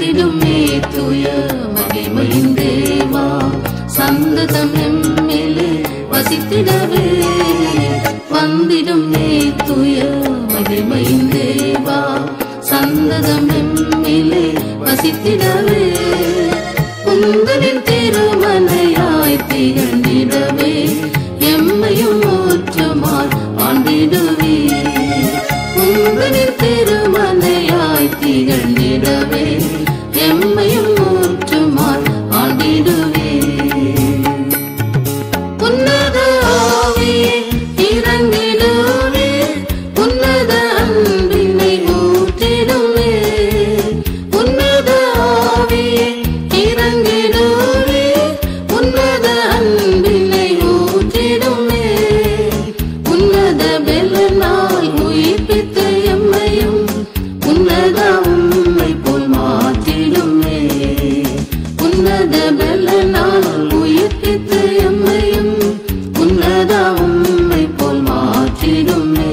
வந்திடுமே தூய மகிமையின் தேவா சந்ததம் எம்மிலே வசித்திடவே வந்திடுமே தூய மகிமையின் தேவா சந்ததம் எம்மிலே வசித்திடவே உந்தனின் திருமலையாய் திகழ்ந்திடவே எம்மையும் ஊற்றுமாய் ஆண்டிடுவே உங்களின் திருமலையாய் திகழ்ந்திடவே எம்மையும் ஊற்றுமாய் ஆண்டிடுவே உன்னத ஆவியே இறங்கிடுவே உன்னத அன்பினை ஊற்றிடுவே உன்னத ஆவியே இறங்கிடுவே உன்னத அன்பினை ஊற்றிடுவே உன்னத பெலனால் உயிர்ப்பித்த எம்மையும் உன்னத உம்மை போல் மாற்றிடுமே உன்னத பெலனால் உயிர்ப்பித்த எம்மையும் உன்னத உம்மை போல் மாற்றிடுமே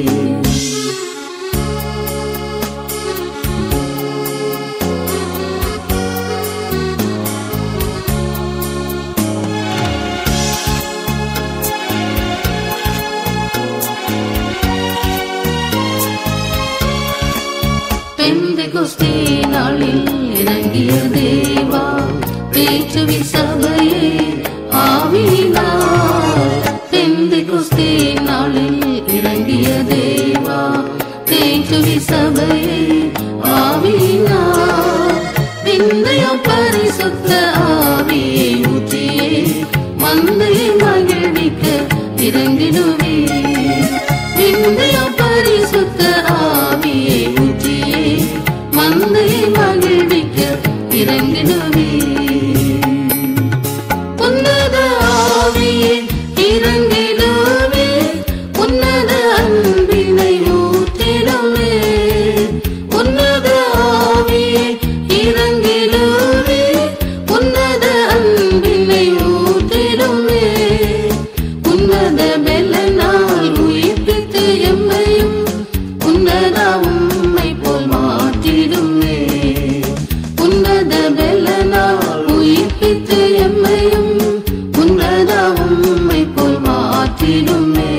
பெந்தைகுஸ்தே நாளில் இறங்கிய தேவா பேச்சுவி சபையே ஆவினார் பெந்தைகுஸ்தே நாளில் இறங்கிய தேவா பேச்சுவி சபையே ஆவினார் பிந்தைய பரிசுத்த ஆவியை ஊற்றியே மந்தையை மகிழ்விக்க இறங்கிடுவே பிந்தைய பரிசுத்த ஆவியை ஊற்றியே மந்தையை மகிழ்விக்க இறங்கிடுவே உன்னத ஆவியே இறங்கிடுவே உன்னத அன்பினை ஊற்றிடுவே உன்னத ஆவியே இறங்கிடுவே உன்னத அன்பினை ஊற்றிடுவே உன்னத பெலனால் உயிர்ப்பித்து எம்மையும் உன்னத உம்மை போல் மாற்றிடுமே உன்னத பெலனால் உயிர்ப்பித்து எம்மையும் உன்னத உம்மை போல் மாற்றிடுமே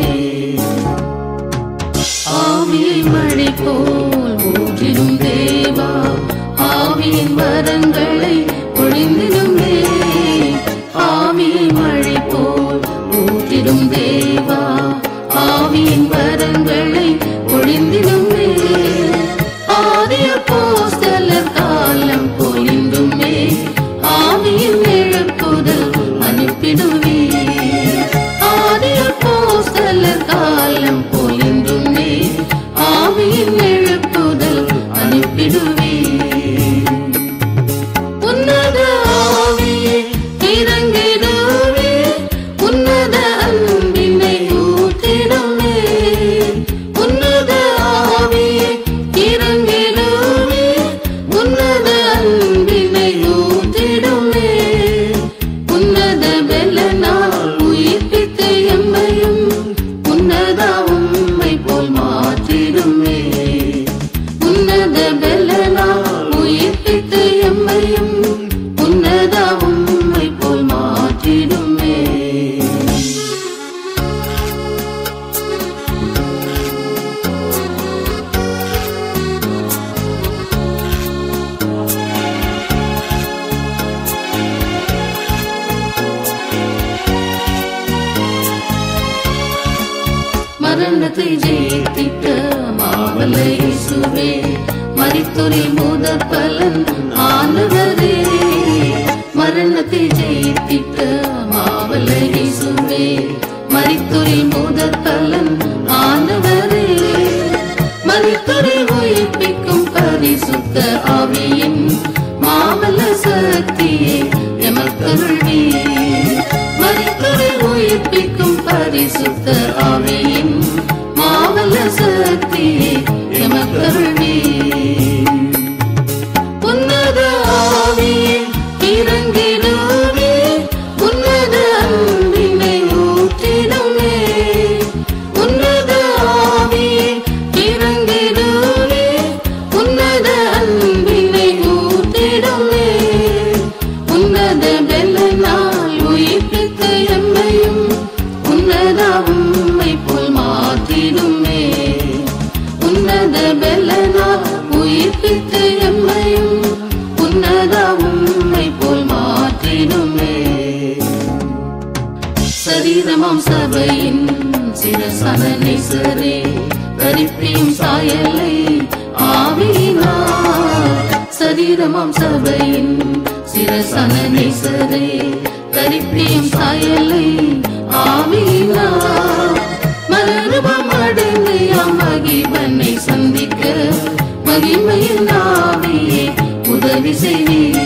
ஆவியை மழை போல் ஊற்றிடும் தேவா ஆவியின் வரங்களை பொழிந்திடுமே ஆவியை மழை போல் ஊற்றிடும் தேவா ஆவியின் வரங்களை பொழிந்திடுமே ஆரிய போஸ்தலர் காலம் பொழிந்துமே ஆவியின் எழுப்புதல் அனுப்பிடுவே ஆரிய போஸ்தலர் காலம் பொழிந்துமே ஆவியின் எழுப்புதல் அனுப்பிடுவே உன்னத ஆவியே இறங்கிடுவே உன்னத அன்பினை ஊற்றிடுமே உன்னத ஆவியே இறங்கிடுவே உன்னத அன்பினை ஊற்றிடுமே உன்னத பெலனால் உயிர்ப்பித்து எம்மையும் உன்னத உம்மை போல் மாற்றிடுமே உன்னத பெலனால் உயிர்ப்பித்து எம்மையும் உன்னத உம்மை போல் மாற்றிடுமே மரணத்தை ஜெயித்திட்ட மாவல இயேசுவே மரித்துரி முதற் பலன் ஆனவரே மரணத்தை ஜெயித்திட்ட மாவல இயேசுவே மரித்துரி முதற் பலன் ஆனவரே மரித்துரி உயிர்ப்பிக்கும் பரிசுத்த ஆவியின் மாமல்ல சக்தியே எமக்கருள்வி மரித்துரை உயிர்ப்பிக்கும் பரிசுத்த ஆவியின் மாமல்ல சக்தியே எமக்கருள்வி உன்னத ஆவியே இறங்கிடுவே உன்னத அன்பினை ஊற்றிடுமே உன்னத ஆவியே இறங்கிடுவே உன்னத அன்பினை ஊற்றிடுமே சரீரமாம் சபையின் சிரசன நேசரே கரிப்பியும் சாயலை ஆவியினார் சரீரமாம் சபையின் சிரசன நேசரே கரிப்பியும் சாயலை ஆவியினார் மலருபம் அடைந்து யாம் மகிபனை சந்திக்க மகிமையின் ஆவியே உதவி செய்வீர்